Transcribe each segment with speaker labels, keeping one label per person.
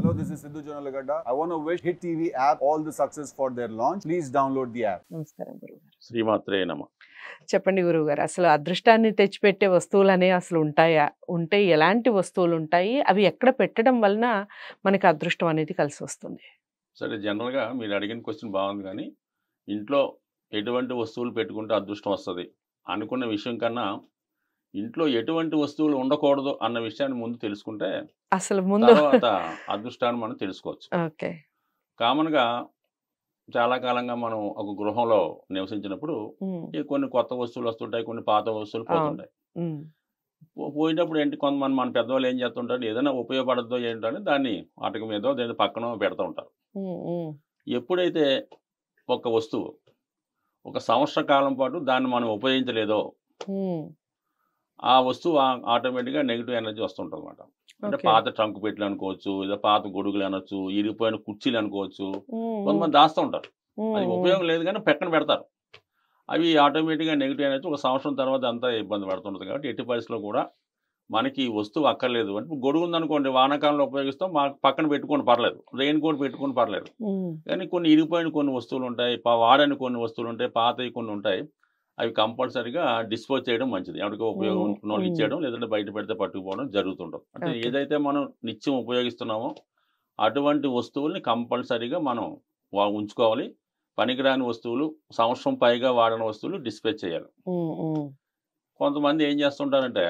Speaker 1: Hello, this is Sidhu Jonalagada. I want to wish Hit TV app all the success for their launch. Please download the app.
Speaker 2: నమస్కారం గురుగారు
Speaker 3: శ్రీమాత్రే నమ
Speaker 2: చెప్పండి గురువుగారు అసలు అదృష్టాన్ని తెచ్చిపెట్టే వస్తువులు అనేవి అసలు ఉంటాయా ఉంటే ఎలాంటి వస్తువులు ఉంటాయి అవి ఎక్కడ పెట్టడం వలన మనకి అదృష్టం అనేది కలిసి వస్తుంది
Speaker 3: సరే జనరల్గా మీరు అడిగిన క్వశ్చన్ బాగుంది కానీ ఇంట్లో ఎటువంటి వస్తువులు పెట్టుకుంటే అదృష్టం వస్తుంది అనుకున్న విషయం కన్నా ఇంట్లో ఎటువంటి వస్తువులు ఉండకూడదు అన్న విషయాన్ని ముందు తెలుసుకుంటే
Speaker 2: అసలు ముందు
Speaker 3: తర్వాత అదృష్టాన్ని మనం తెలుసుకోవచ్చు
Speaker 2: ఓకే
Speaker 3: కామన్గా చాలా కాలంగా మనం ఒక గృహంలో నివసించినప్పుడు
Speaker 2: ఉమ్,
Speaker 3: ఈ కొన్ని కొత్త వస్తువులు వస్తుంటాయి కొన్ని పాత వస్తువులు పోతుంటాయి
Speaker 2: ఉమ్,
Speaker 3: పో- పోయినప్పుడు ఏంటి కొంతమంది మన పెద్దవాళ్ళు ఏం చేస్తుంటారు ఏదైనా ఉపయోగపడద్దో ఏంటని దాన్ని అటక మీదో దేని పక్కన పెడతా ఉంటారు
Speaker 2: ఉమ్, ఉమ్,
Speaker 3: ఎప్పుడైతే ఒక వస్తువు ఒక సంవత్సర కాలం పాటు దాన్ని మనం ఉపయోగించలేదో
Speaker 2: ఉమ్,
Speaker 3: ఆ వస్తువు ఆ- ఆటోమేటిక్గా నెగిటివ్ ఎనర్జీ వస్తుంటుంది అనమాట అంటే
Speaker 2: ఓకే.
Speaker 3: పాత ట్రంక్ పెట్లు అనుకోవచ్చు ఏదో పాత గొడుగులు అనొచ్చు ఇరిగిపోయిన కుర్చీలు అనుకోవచ్చు
Speaker 2: ఉమ్,
Speaker 3: కొంతమంది దాస్తూ ఉంటారు
Speaker 2: ఉమ్,
Speaker 3: అది ఉపయోగం లేదు కానీ పక్కన పెడతారు అవి ఆటోమేటిక్గా నెగిటివ్ ఎనర్జీ ఒక సంవత్సరం తర్వాత అంతా ఇబ్బంది పడుతుంటుంది కాబట్టి ఎట్టి పరిస్థితుల్లో కూడా మనకి ఈ వస్తువు అక్కర్లేదు అంటే ఇప్పుడు గొడుగు ఉందనుకోండి వానాకాలంలో ఉపయోగిస్తాం మాకు పక్కన పెట్టుకొని పర్లేదు రెయిన్ కోట్ పెట్టుకొని పర్లేదు
Speaker 2: ఉమ్,
Speaker 3: కానీ కొన్ని ఇరిగిపోయిన కొన్ని వస్తువులు ఉంటాయి పా- వాడని కొన్ని వస్తువులు ఉంటాయి పాతవి కొన్ని ఉంటాయి అవి కంపల్సరీగా డిస్పోజ్ చేయడం మంచిది ఎవరికి ఉపయోగం
Speaker 2: మ్మ్.
Speaker 3: ఉన్న వాళ్ళు
Speaker 2: మ్మ్.
Speaker 3: ఇచ్చేయడం లేదంటే బయట పెడితే పట్టుకుపోవడం జరుగుతుంటుంది అంటే
Speaker 2: Okay.
Speaker 3: ఏదైతే మనం నిత్యం ఉపయోగిస్తున్నామో అటువంటి వస్తువుల్ని కంపల్సరీగా మనం వా- ఉంచుకోవాలి పనికిరాని వస్తువులు సంవత్సరం పైగా వాడని వస్తువులు డిస్పేజ్ చేయాలి
Speaker 2: ఉమ్, ఉమ్,
Speaker 3: కొంతమంది ఏం చేస్తుంటారంటే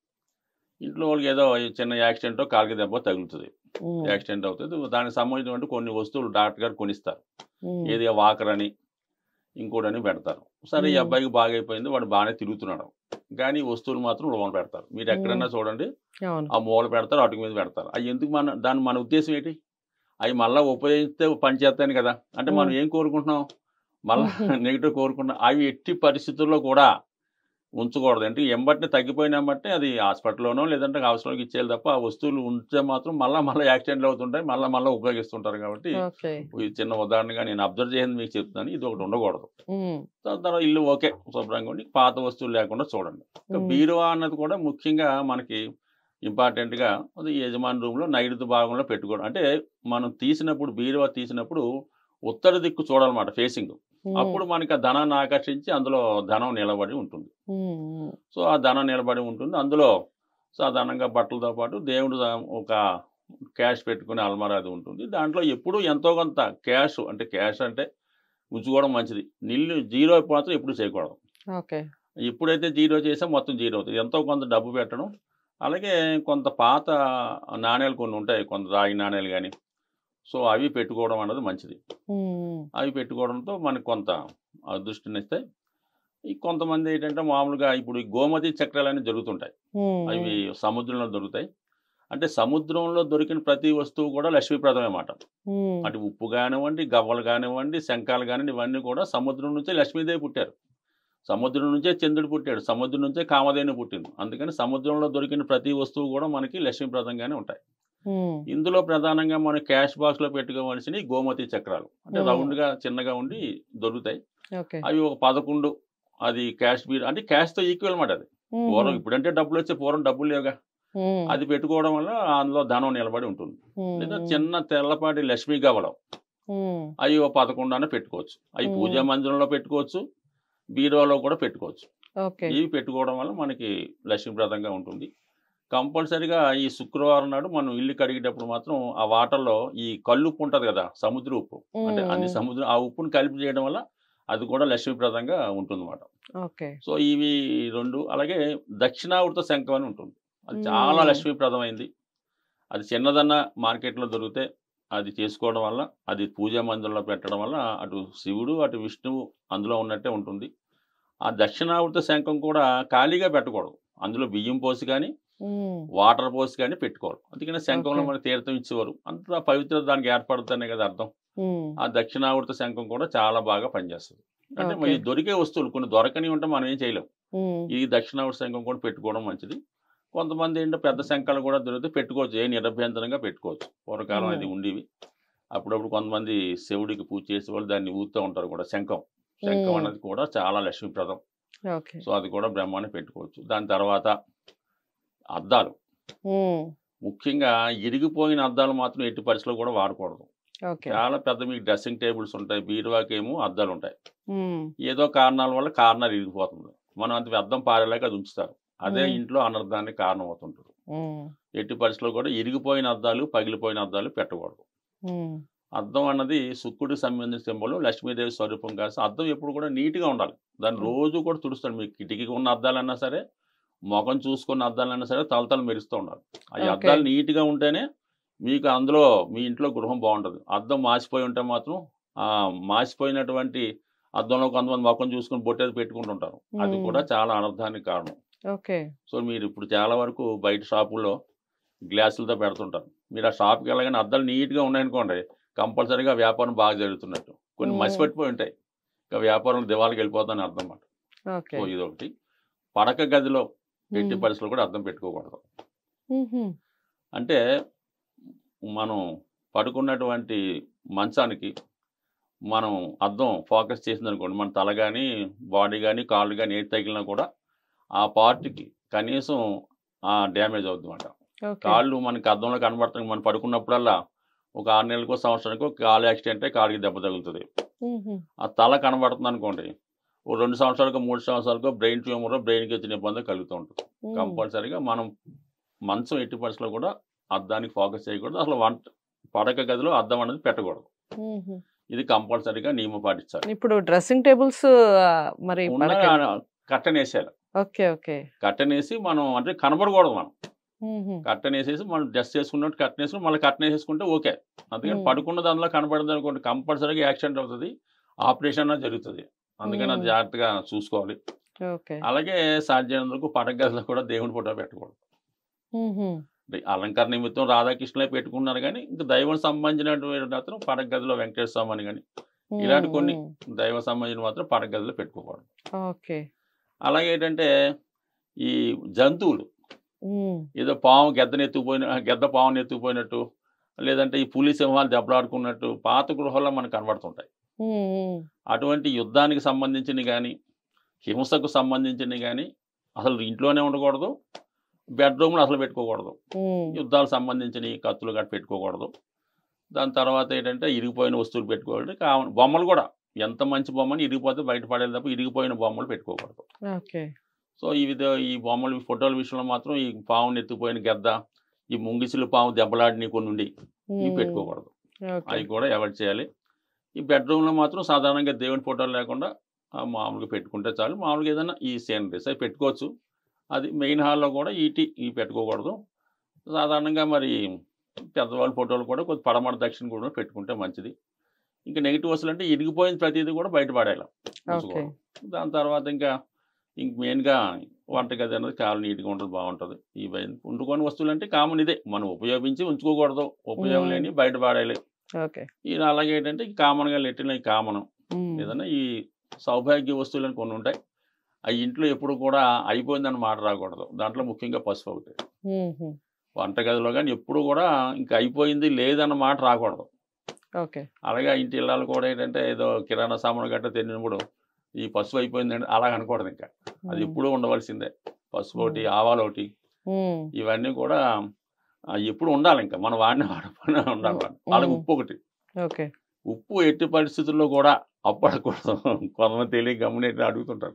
Speaker 3: ఇంట్లో వాళ్ళకి ఏదో చిన్న యాక్సిడెంటో కాలికి దెబ్బ తగులుతుంది
Speaker 2: ఉమ్,
Speaker 3: యాక్సిడెంట్ అవుతుంది దానికి సంబంధించినటువంటి కొన్ని వస్తువులు డాక్టర్ గారు కొనిస్తారు
Speaker 2: ఉమ్,
Speaker 3: ఏది వాకర్ అని ఇంకోటని పెడతారు సరే ఈ
Speaker 2: మ్మ్.
Speaker 3: అబ్బాయికి బాగైపోయింది వాడు బాగానే తిరుగుతున్నాడు కానీ ఈ వస్తువులు మాత్రం లోన పెడతారు మీరు ఎక్కడన్నా చూడండి
Speaker 2: అవును
Speaker 3: ఆ మూల పెడతారు అటుకు మీద పెడతారు అవి ఎందుకు మన దాని మన ఉద్దేశం ఏంటి అవి మళ్ళీ ఉపయోగిస్తే పని చేస్తాను కదా అంటే మనం ఏం కోరుకుంటున్నాం మళ్ళీ నెగిటివ్ కోరుకుంటున్నాం అవి ఎట్టి పరిస్థితుల్లో కూడా ఉంచకూడదు అంటే ఎంబట్ని తగ్గిపోయినా బట్టి అది హాస్పిటల్లోనో లేదంటే అవసరంలోకి ఇచ్చేయాలి తప్ప ఆ వస్తువులు ఉంచితే మాత్రం మళ్ళీ మళ్ళీ యాక్సిడెంట్లు అవుతుంటాయి మళ్ళీ మళ్ళీ ఉపయోగిస్తుంటారు కాబట్టి
Speaker 2: ఓకే
Speaker 3: ఈ చిన్న ఉదాహరణగా నేను అబ్జర్వ్ చేసింది మీకు చెప్తాను ఇది ఒకటి ఉండకూడదు
Speaker 2: ఉమ్,
Speaker 3: దాని తర్వాత ఇల్లు ఓకే శుభ్రంగా ఉండి పాత వస్తువులు లేకుండా చూడండి ఇంకా
Speaker 2: ఉమ్,
Speaker 3: బీరువా అన్నది కూడా ముఖ్యంగా మనకి ఇంపార్టెంట్గా అది యజమాని రూమ్లో నైరుతి భాగంలో పెట్టుకోవడం అంటే మనం తీసినప్పుడు బీరువా తీసినప్పుడు ఉత్తర దిక్కు చూడాలన్నమాట ఫేసింగ్
Speaker 2: ఉమ్,
Speaker 3: అప్పుడు మనకి ఆ ధనాన్ని ఆకర్షించి అందులో ధనం నిలబడి ఉంటుంది
Speaker 2: ఉమ్, ఉమ్,
Speaker 3: సో ఆ ధనం నిలబడి ఉంటుంది అందులో సాధారణంగా బట్టలతో పాటు దేవుడు దా- ఒక క్యాష్ పెట్టుకునే అల్మారా అది ఉంటుంది దాంట్లో ఎప్పుడూ ఎంతో కొంత క్యాష్ అంటే క్యాష్ అంటే ఉంచుకోవడం మంచిది నిల్లు జీరో మాత్రం ఎప్పుడు చేయకూడదు
Speaker 2: ఓకే
Speaker 3: ఎప్పుడైతే జీరో చేసా మొత్తం జీరో అవుతుంది ఎంతో కొంత డబ్బు పెట్టడం అలాగే కొంత పాత నాణ్యాలు కొన్ని ఉంటాయి కొంత రాగి నాణ్యాలు కానీ సో అవి పెట్టుకోవడం అన్నది మంచిది
Speaker 2: ఉమ్,
Speaker 3: అవి పెట్టుకోవడంతో మనకు కొంత అదృష్టిని ఇస్తాయి ఈ కొంతమంది ఏంటంటే మామూలుగా ఇప్పుడు ఈ గోమతి చక్రాలు అనేవి జరుగుతుంటాయి
Speaker 2: ఉమ్,
Speaker 3: అవి సముద్రంలో దొరుకుతాయి అంటే సముద్రంలో దొరికిన ప్రతి వస్తువు కూడా లక్ష్మీప్రదమే అన్నమాట
Speaker 2: ఉమ్,
Speaker 3: అటు ఉప్పు కానివ్వండి గవ్వలు కానివ్వండి శంఖాలు కానివ్వండి ఇవన్నీ కూడా సముద్రం నుంచే లక్ష్మీదేవి పుట్టారు సముద్రం నుంచే చంద్రుడు పుట్టాడు సముద్రం నుంచే కామధేను పుట్టింది అందుకని సముద్రంలో దొరికిన ప్రతి వస్తువు కూడా మనకి లక్ష్మీప్రదంగానే ఉంటాయి
Speaker 2: ఉమ్,
Speaker 3: ఇందులో ప్రధానంగా మన క్యాష్ బాక్స్ లో పెట్టుకోవాల్సినవి గోమతి చక్రాలు అంటే
Speaker 2: Hmm.
Speaker 3: రౌండ్ గా చిన్నగా ఉండి దొరుకుతాయి
Speaker 2: ఓకే
Speaker 3: అవి ఒక పదకొండు అది క్యాష్ బీర్ అంటే క్యాష్ తో ఈక్వల్ అన్నమాట అది
Speaker 2: ఉమ్,
Speaker 3: పూర్వం ఇప్పుడంటే డబ్బులు వచ్చే పూర్వం డబ్బులు లేవుగా
Speaker 2: ఉమ్,
Speaker 3: అది పెట్టుకోవడం వల్ల అందులో ధనం నిలబడి ఉంటుంది
Speaker 2: ఉమ్,
Speaker 3: లేదా చిన్న తెల్లపాటి లక్ష్మీ గవడం
Speaker 2: ఉమ్,
Speaker 3: అవి ఓ పదకొండు అన్న పెట్టుకోవచ్చు అవి
Speaker 2: Hmm.
Speaker 3: పూజా మందిరంలో పెట్టుకోవచ్చు బీరువాలో కూడా పెట్టుకోవచ్చు
Speaker 2: ఓకే
Speaker 3: ఇవి పెట్టుకోవడం వల్ల మనకి లక్ష్మీప్రదంగా ఉంటుంది కంపల్సరిగా ఈ శుక్రవారం నాడు మనం ఇల్లు కడిగేటప్పుడు మాత్రం ఆ వాటర్లో ఈ కల్లుప్పు ఉంటుంది కదా సముద్ర ఉప్పు అంటే
Speaker 2: ఉమ్,
Speaker 3: అన్ని సముద్రం ఆ ఉప్పుని కలిపి చేయడం వల్ల అది కూడా లక్ష్మీప్రదంగా ఉంటుంది అన్నమాట
Speaker 2: ఓకే
Speaker 3: సో ఇవి రెండు అలాగే దక్షిణావృత శంఖం అని ఉంటుంది అది చాలా
Speaker 2: మ్మ్.
Speaker 3: లక్ష్మీప్రదమైంది అది చిన్నదన్న మార్కెట్లో దొరికితే అది చేసుకోవడం వల్ల అది పూజా మందిరంలో పెట్టడం వల్ల అటు శివుడు అటు విష్ణువు అందులో ఉన్నట్టే ఉంటుంది ఆ దక్షిణావృత శంఖం కూడా ఖాళీగా పెట్టకూడదు అందులో బియ్యం పోసి కానీ
Speaker 2: ఉమ్,
Speaker 3: వాటర్ పోసి కానీ పెట్టుకోవాలి అందుకని శంఖంలో
Speaker 2: Okay.
Speaker 3: మనకి తీర్థం ఇచ్చేవారు అంత పవిత్రత దానికి ఏర్పడుతుందనే కదా అర్థం
Speaker 2: ఉమ్,
Speaker 3: ఆ దక్షిణావృత శంఖం కూడా చాలా బాగా పనిచేస్తుంది అంటే
Speaker 2: Okay.
Speaker 3: మరి దొరికే వస్తువులు కొన్ని దొరకని ఉంటే మనం ఏం చేయలేం
Speaker 2: ఉమ్,
Speaker 3: ఈ దక్షిణావృత శంఖం కూడా పెట్టుకోవడం మంచిది కొంతమంది ఏంటో పెద్ద శంఖాలు కూడా దొరికితే పెట్టుకోవచ్చు ఏ నిరభ్యంతరంగా పెట్టుకోవచ్చు పూర్వకాలం అది
Speaker 2: Hmm.
Speaker 3: ఉండేవి అప్పుడప్పుడు కొంతమంది శివుడికి పూజ చేసే వాళ్ళు దాన్ని ఊతూ ఉంటారు కూడా శంఖం శంఖం
Speaker 2: Hmm.
Speaker 3: అనేది కూడా చాలా లక్ష్మీప్రదం
Speaker 2: ఓకే
Speaker 3: సో అది కూడా బ్రహ్మాండం పెట్టుకోవచ్చు దాని తర్వాత అద్దాలు
Speaker 2: ఉమ్,
Speaker 3: ముఖ్యంగా ఇరిగిపోయిన అద్దాలు మాత్రం ఎట్టి పరిస్థితుల్లో కూడా వాడకూడదు
Speaker 2: ఓకే
Speaker 3: చాలా పెద్ద మీకు డ్రెస్సింగ్ టేబుల్స్ ఉంటాయి బీరువాకేమో అద్దాలు ఉంటాయి
Speaker 2: ఉమ్,
Speaker 3: ఏదో కారణాల వల్ల కార్నర్ ఇరిగిపోతుంది మనం అంత అద్దం పారేలాగా అది ఉంచుతారు అదే
Speaker 2: మ్మ్.
Speaker 3: ఇంట్లో అనర్థానికి కారణం అవుతుంటుంది
Speaker 2: ఉమ్,
Speaker 3: ఎట్టి పరిస్థితుల్లో కూడా ఇరిగిపోయిన అద్దాలు పగిలిపోయిన అద్దాలు పెట్టకూడదు
Speaker 2: ఉమ్,
Speaker 3: అద్దం అన్నది శుక్కుడికి సంబంధించిన సింబల్ లక్ష్మీదేవి స్వరూపం కాదు అద్దం ఎప్పుడు కూడా నీట్గా ఉండాలి దాన్ని రోజు కూడా తుడుస్తాడు మీకు కిటికీకి ఉన్న అద్దాలన్నా సరే ముఖం చూసుకున్న అద్దాలన్నా సరే తలతలు మెరుస్తూ ఉండాలి ఆ
Speaker 2: Okay.
Speaker 3: అద్దాలు నీట్గా ఉంటేనే మీకు అందులో మీ ఇంట్లో గృహం బాగుంటుంది అద్దం మాసిపోయి ఉంటే మాత్రం ఆ మాసిపోయినటువంటి అద్దంలో కొంతమంది ముఖం చూసుకొని బొట్టేది పెట్టుకుంటుంటారు అది
Speaker 2: మ్మ్.
Speaker 3: కూడా చాలా అనర్థానికి కారణం
Speaker 2: ఓకే
Speaker 3: సో మీరు ఇప్పుడు చాలా వరకు బయట షాపుల్లో గ్లాసులతో పెడుతుంటారు మీరు ఆ షాప్కి వెళ్ళగానే అద్దాలు నీట్గా ఉన్నాయనుకోండి కంపల్సరీగా వ్యాపారం బాగా జరుగుతున్నట్టు కొన్ని
Speaker 2: మ్మ్.
Speaker 3: మసిపెట్టిపోయి ఉంటాయి ఇంకా వ్యాపారం దివాళకి వెళ్ళిపోతాని అర్థం అన్నమాట
Speaker 2: ఓకే
Speaker 3: సో ఇదొకటి పడక గదిలో ఎట్టి
Speaker 2: మ్మ్.
Speaker 3: పరిస్థితులు కూడా అర్థం పెట్టుకోకూడదు
Speaker 2: ఉహుం,
Speaker 3: అంటే మనం పడుకున్నటువంటి మంచానికి మనం అద్దం ఫోకస్ చేసింది అనుకోండి మన తల కానీ బాడీ కానీ కాళ్ళు కానీ ఏది తగిలినా కూడా ఆ పార్ట్కి కనీసం డ్యామేజ్ అవుతుంది అన్నమాట
Speaker 2: ఓకే
Speaker 3: కాళ్ళు మనకి అద్దంలో కనబడుతుంది మనం పడుకున్నప్పుడల్లా ఒక ఆరు నెలలకో సంవత్సరానికో కాలు యాక్సిడెంట్ అయి కాలుకి దెబ్బ తగులుతుంది
Speaker 2: ఉహుం,
Speaker 3: ఆ తల కనబడుతుంది అనుకోండి ఓ రెండు సంవత్సరాలకు మూడు సంవత్సరాలకు బ్రెయిన్ ట్యూమర్ బ్రెయిన్కి వచ్చిన ఇబ్బంది కలుగుతూ ఉంటుంది
Speaker 2: ఉమ్,
Speaker 3: కంపల్సరీగా మనం మంచం ఎట్టి పరిస్థితుల్లో కూడా అద్దానికి ఫోకస్ చేయకూడదు అసలు వంట పడక గదిలో అద్దం అనేది పెట్టకూడదు
Speaker 2: ఉహుం.
Speaker 3: ఇది కంపల్సరీగా నియమం పాటించాలి
Speaker 2: ఇప్పుడు డ్రెస్సింగ్ టేబుల్స్ మరి
Speaker 3: ఉన్న
Speaker 2: పడక-
Speaker 3: కట్టనేసేయాలి
Speaker 2: ఓకే ఓకే
Speaker 3: కట్టనేసి మనం అంటే కనబడకూడదు మనం
Speaker 2: ఉహుం,
Speaker 3: కట్టనేసేసి మనం డ్రెస్ చేసుకున్నట్టు కట్టనేసుకుని మళ్ళీ కట్టనేసేసుకుంటే ఓకే అందుకని
Speaker 2: మ్మ్.
Speaker 3: పడుకున్న దానిలో కనబడింది అనుకోండి కంపల్సరీగా యాక్సిడెంట్ అవుతుంది ఆపరేషన్ అన్నది జరుగుతుంది అందుకని అది
Speaker 2: మ్మ్.
Speaker 3: జాగ్రత్తగా చూసుకోవాలి
Speaker 2: ఓకే
Speaker 3: అలాగే సాధ్యమైనందుకు పడక గదిలో కూడా దేవుని ఫోటో పెట్టకూడదు
Speaker 2: ఉహుం,
Speaker 3: అంటే అలంకరణ నిమిత్తం రాధాకృష్ణలే పెట్టుకున్నారు కానీ ఇంకా దైవం సంబంధించినటువంటి మాత్రం పడక గదిలో వెంకటేశ్వర స్వామి అని కానీ ఇలాంటి కొన్ని
Speaker 2: ఉమ్,
Speaker 3: దైవ సంబంధించిన మాత్రం పడక గదిలో పెట్టుకోకూడదు
Speaker 2: ఓకే
Speaker 3: అలాగే ఏంటంటే ఈ జంతువులు
Speaker 2: ఉమ్,
Speaker 3: ఏదో పాము గెద్దను ఎత్తుకుపోయిన గెద్ద పాముని ఎత్తుకుపోయినట్టు లేదంటే ఈ పులి సింహాలు దెబ్బలాడుకున్నట్టు పాత గృహాల్లో మనకు కనబడుతుంటాయి
Speaker 2: ఉమ్, ఉమ్,
Speaker 3: అటువంటి యుద్ధానికి సంబంధించినవి కానీ హింసకు సంబంధించినవి కానీ అసలు ఇంట్లోనే ఉండకూడదు బెడ్రూమ్లో అసలు పెట్టుకోకూడదు
Speaker 2: ఉమ్,
Speaker 3: యుద్ధాలకు సంబంధించిన కత్తులు గట్ట పెట్టుకోకూడదు దాని తర్వాత ఏంటంటే ఇరిగిపోయిన వస్తువులు పెట్టుకోకూడదు కావాలి బొమ్మలు కూడా ఎంత మంచి బొమ్మని ఇరిగిపోతే బయట పడేది తప్ప ఇరిగిపోయిన బొమ్మలు పెట్టుకోకూడదు
Speaker 2: ఓకే
Speaker 3: సో ఈ విధ ఈ బొమ్మలు ఈ ఫోటోల విషయంలో మాత్రం ఈ పావుని ఎత్తుకుపోయిన గద్ద ఈ ముంగిసులు పాము దెబ్బలాడిని కొన్ని ఉండి ఇవి
Speaker 2: ఉమ్,
Speaker 3: పెట్టుకోకూడదు
Speaker 2: ఓకే
Speaker 3: అవి కూడా అవాయిడ్ చేయాలి ఈ బెడ్రూమ్లో మాత్రం సాధారణంగా దేవుని ఫోటోలు లేకుండా ఆ మామూలుగా పెట్టుకుంటే చాలు మామూలుగా ఏదైనా ఈ సీనరీస్ అవి పెట్టుకోవచ్చు అది మెయిన్ హాల్లో కూడా ఈటి ఇవి పెట్టుకోకూడదు సాధారణంగా మరి పెద్దవాళ్ళ ఫోటోలు కూడా కొద్ది పడమర దక్షిణ కూడా పెట్టుకుంటే మంచిది ఇంకా నెగిటివ్ అసలు అంటే ఇరిగిపోయిన ప్రతిదీ కూడా బయటపడేయాలి
Speaker 2: ఓకే
Speaker 3: దాని తర్వాత ఇంకా ఇంక మెయిన్గా వంటగది అనేది చాలా నీట్గా ఉంటుంది బాగుంటుంది ఈ వండుకొని వస్తువులు అంటే కామన్ ఇదే మనం ఉపయోగించి ఉంచుకోకూడదు ఉపయోగం
Speaker 2: మ్మ్.
Speaker 3: లేని బయట పాడేయాలి
Speaker 2: ఓకే
Speaker 3: ఇది అలాగే ఏంటంటే కామన్గా లెట్టిన కామన్
Speaker 2: ఉమ్,
Speaker 3: ఏదైనా ఈ సౌభాగ్య వస్తువులు అని కొన్ని ఉంటాయి ఆ ఇంట్లో ఎప్పుడు కూడా అయిపోయిందని మాట రాకూడదు దాంట్లో ముఖ్యంగా పసుపు ఒకటి
Speaker 2: ఉహుం,
Speaker 3: వంటగదిలో కానీ ఎప్పుడు కూడా ఇంకా అయిపోయింది లేదన్న మాట రాకూడదు
Speaker 2: ఓకే
Speaker 3: అలాగే ఆ ఇంటి ఇళ్ళాలు కూడా ఏంటంటే ఏదో కిరాణా సామాను గట్ట తిన్నప్పుడు ఈ పసుపు అయిపోయిందంటే అలా అనకూడదు ఇంకా అది
Speaker 2: ఉమ్,
Speaker 3: ఎప్పుడూ ఉండవలసిందే పసుపు ఒకటి
Speaker 2: మ్మ్.
Speaker 3: ఆవాలు ఒకటి
Speaker 2: ఉమ్,
Speaker 3: ఇవన్నీ కూడా ఆ, ఎప్పుడు ఉండాలి ఇంకా మనం వాడిన వాడకపోయినా ఉండాలి వాడు. అలాగే
Speaker 2: మ్మ్.
Speaker 3: ఉప్పు ఒకటి
Speaker 2: ఓకే
Speaker 3: ఉప్పు ఎట్టి పరిస్థితుల్లో కూడా అప్పడకూడదు కొంతమంది తెలియ గమనించి అడుగుతుంటారు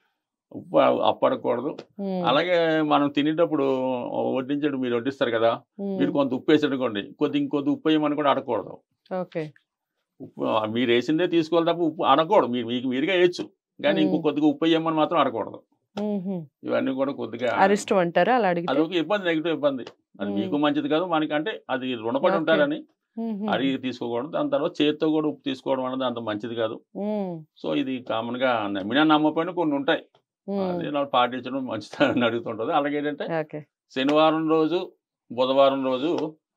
Speaker 3: ఉప్పు అప్పడకూడదు
Speaker 2: ఉమ్,
Speaker 3: అలాగే మనం తినేటప్పుడు వడ్డించేటప్పుడు మీరు వడ్డిస్తారు కదా
Speaker 2: ఉమ్,
Speaker 3: మీరు కొంత ఉప్పు వేసి అనుకోండి కొద్ది ఇంకొద్ది ఉప్పు వేయమని కూడా అడగకూడదు
Speaker 2: ఓకే
Speaker 3: ఉప్పు ఆ, మీరు వేసిందే తీసుకోవాలి తప్ప ఉప్పు అనకూడదు మీరు మీకు మీరుగా వేయచ్చు కానీ ఇంకో
Speaker 2: మ్మ్.
Speaker 3: కొద్దిగా ఉప్పు వేయమని మాత్రం అడగకూడదు
Speaker 2: ఉహుం.
Speaker 3: ఇవన్నీ కూడా కొద్దిగా
Speaker 2: అరిష్టం అంటారా అలా అడిగితే
Speaker 3: అదొక ఇబ్బంది నెగిటివ్ ఇబ్బంది అది
Speaker 2: మ్మ్.
Speaker 3: మీకు మంచిది కాదు మనకి అంటే అది రుణపడి
Speaker 2: ఓకే.
Speaker 3: ఉంటారని
Speaker 2: ఉహుం,
Speaker 3: అడిగి తీసుకోకూడదు దాని తర్వాత చేతితో కూడా ఉప్పు తీసుకోవడం అనేది అంత మంచిది కాదు
Speaker 2: ఉమ్,
Speaker 3: సో ఇది కామన్ గా నమ్మినా నమ్మపోయినా కొన్ని ఉంటాయి
Speaker 2: ఉమ్,
Speaker 3: అది నాకు పాటించడం మంచిదని అడుగుతుంటుంది అలాగే ఏంటంటే
Speaker 2: ఓకే
Speaker 3: శనివారం రోజు బుధవారం రోజు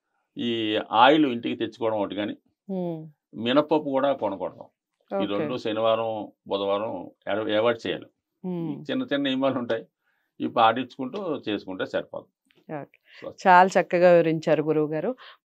Speaker 3: ఈ ఆయిల్ ఇంటికి తెచ్చుకోవడం ఒకటి కానీ
Speaker 2: ఉమ్,
Speaker 3: మినపప్పు కూడా కొనకూడదు ఈ
Speaker 2: ఓకే
Speaker 3: రెండు శనివారం బుధవారం అవాయిడ్ చేయాలి
Speaker 2: ఉమ్,
Speaker 3: చిన్న చిన్న నియమాలు ఉంటాయి ఇవి పాటించుకుంటూ చేసుకుంటే సరిపోదు
Speaker 2: ఓకే. చాలా చక్కగా వివరించారు గురువు గారు